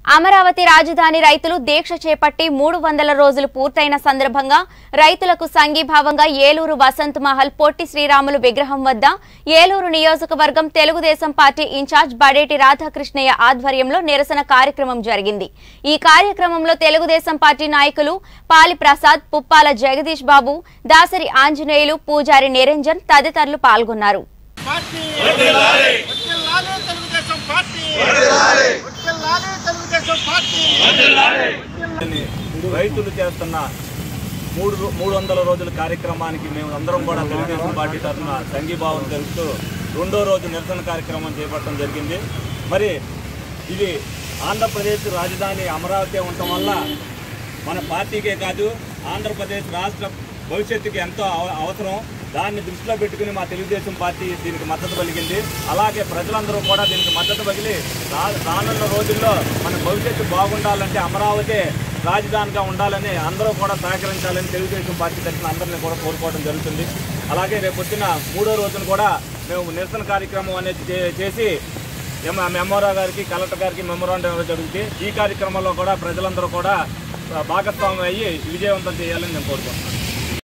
అమరావతి రాజధాని రైతులు దీక్ష చేపట్టి మూడు వందల రోజులు పూర్తయిన సందర్భంగా రైతులకు సంఘీభావంగా ఏలూరు వసంత్ మహల్ పొట్టి శ్రీరాములు విగ్రహం వద్ద ఏలూరు నియోజకవర్గం తెలుగుదేశం పార్టీ ఇన్ఛార్జ్ బడేటి రాధాకృష్ణయ్య ఆధ్వర్యంలో నిరసన కార్యక్రమం జరిగింది ఈ కార్యక్రమంలో తెలుగుదేశం పార్టీ నాయకులు పాలి ప్రసాద్ పుప్పాల జగదీష్ బాబు దాసరి ఆంజనేయులు పూజారి నిరంజన్ తదితరులు పాల్గొన్నారు పార్టీ వర్ధిల్లాలి తెలుగుదేశం పార్టీ వర్ధిల్లాలి తెలుగుదేశం పార్టీ రైతులు చేస్తున్న మూడు రో- మూడు వందల రోజుల కార్యక్రమానికి మేము అందరం కూడా తెలుగుదేశం పార్టీ తరఫున సంఘీభావం తెలుపుతూ రెండో రోజు నిరసన కార్యక్రమం చేపట్టడం జరిగింది మరి ఇది ఆంధ్రప్రదేశ్ రాజధాని అమరావతి ఉండటం వల్ల మన పార్టీకే కాదు ఆంధ్రప్రదేశ్ రాష్ట్ర భవిష్యత్తుకి ఎంతో అవ- అవసరం దాన్ని దృష్టిలో పెట్టుకుని మా తెలుగుదేశం పార్టీ దీనికి మద్దతు పలికింది అలాగే ప్రజలందరూ కూడా దీనికి మద్దతు పగిలి రా- రానున్న రోజుల్లో మన భవిష్యత్తు బాగుండాలంటే అమరావతి రాజధానిగా ఉండాలని అందరూ కూడా సహకరించాలని తెలుగుదేశం పార్టీ తరఫున అందరినీ కూడా కోరుకోవడం జరుగుతుంది అలాగే రేపు పొద్దున మూడో రోజున కూడా మేము నిరసన కార్యక్రమం అనేది చే- చేసి ఎం- ఎంఆర్ఓ గారికి కలెక్టర్ గారికి మెమోరాండం ఇవ్వడం జరుగుతుంది ఈ కార్యక్రమంలో కూడా ప్రజలందరూ కూడా ఆ, భాగస్వామ్యం అయ్యి విజయవంతం చేయాలని నేను కోరుకుంటున్నాను